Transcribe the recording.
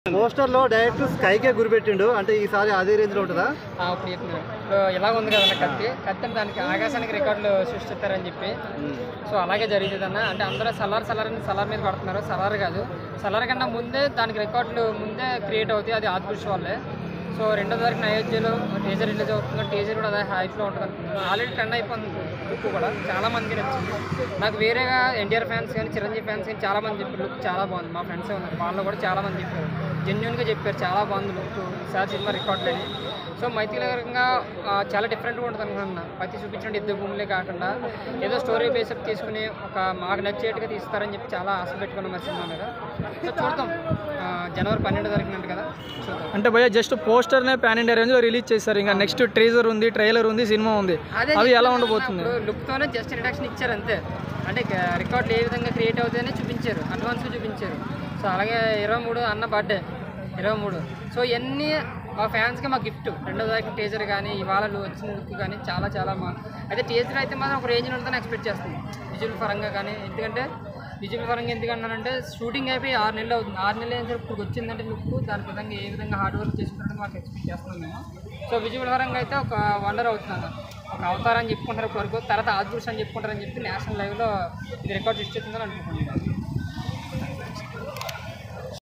poster లో direct స్కైకే గురిపెట్టిండు అంటే ఈసారి అదే రేంజ్ లో ఉంటుందా ఆ, ఇప్పుడు చెప్తున్నాను ఇప్పుడు ఇలా ఉంది కదన్న కత్తి కత్తి అంటే దానికి ఆకాశానికి రికార్డులు సృష్టిస్తారని చెప్పి సో అలాగే జరిగింది అన్న అంటే అందరూ సలార్ సలార్ అని సలార్ మీద పడుతున్నారు సలార్ కాదు సలార్ కన్నా ముందే దానికి రికార్డులు ముందే క్రియేట్ అవుతాయి అది ఆదిపురుష వాళ్ళే సో రెండో తారీఖున అయోధ్యలో టీజర్ రిలీజ్ అవుతుంది టీజర్ కూడా అదే హైట్లో ఉంటుంది అనుకుంటున్నాను ఆల్రెడీ ట్రెండ్ అయిపోయింది లుక్ కూడా చాలా మందికి నచ్చింది నాకు వేరేగా ఎన్టీఆర్ ఫ్యాన్స్ కానీ చిరంజీవి ఫ్యాన్స్ కానీ చాలా మంది చెప్పారు లుక్ చాలా బాగుంది మా ఫ్రెండ్స్ ఉన్నారు వాళ్ళు కూడా చాలా మంది చెప్పారు జెన్యున్గా చెప్పారు చాలా బాగుంది లుక్ ఈసారి సినిమా రికార్డ్ అని సో మైథిలకరంగా ఆ, చాలా డిఫరెంట్గా ఉంటుంది అనుకున్నా ప్రతి చూపించిన ఇద్దరు భూములే కాకుండా ఏదో స్టోరీ బేస్అప్ తీసుకుని ఒక మాకు నచ్చేట్టుగా తీస్తారని చెప్పి చాలా ఆశ పెట్టుకున్నాం ఆ సినిమా మీద సో చూద్దాం ఆ, జనవరి పన్నెండు తారీఖున కదా చూద్దాం అంటే భయ్య జస్ట్ పోస్టర్నే పాన్ ఇండియా రేంజ్లో రిలీజ్ చేశారు ఇంకా నెక్స్ట్ ట్రేజర్ ఉంది ట్రైలర్ ఉంది సినిమా ఉంది అదే అవి ఎలా చెప్తున్నా ఉండబోతుంది ఇప్పుడు లుక్తోనే జస్ట్ ఇంట్రడక్షన్ ఇచ్చారు అంతే అంటే రికార్డులు ఏ విధంగా క్రియేట్ అవుతాయని చూపించారు అడ్వాన్స్గా చూపించారు సో అలాగే ఇరవై మూడు అన్న బర్త్డే ఇరవై మూడు సో ఇవన్నీ మా ఫ్యాన్స్కి మా గిఫ్ట్ రెండో తారీఖు టీజర్ కానీ ఇవాళ వచ్చిన లుక్ కానీ చాలా చాలా మా అయితే టీజర్ అయితే మాత్రం ఒక రేంజ్ ఉంటుందని ఎక్స్పెక్ట్ చేస్తుంది విజువల్ పరంగా కానీ ఎందుకంటే విజువల్ పరంగా ఎందుకన్నానంటే షూటింగ్ అయిపోయి ఆరు నెలలు అవుతుంది ఆరు నెలలు అయిన తర్వాత ఇప్పుడు వచ్చిందంటే లుక్ దాని విధంగా ఏ విధంగా హార్డ్ వర్క్ చేసుకుంటుందని మాకు ఎక్స్పెక్ట్ చేస్తున్నాం మేము సో విజువల్ పరంగా అయితే ఒక వండర్ అవుతున్నాను ఒక అవతారం అని చెప్పుకుంటారు ఇప్పటివరకు తర్వాత ఆదిపురుష్ అని చెప్పుకుంటారని చెప్పి నేషనల్ లెవెల్లో ఇది రికార్డ్ సృష్టిస్తుందని అనుకుంటున్నాను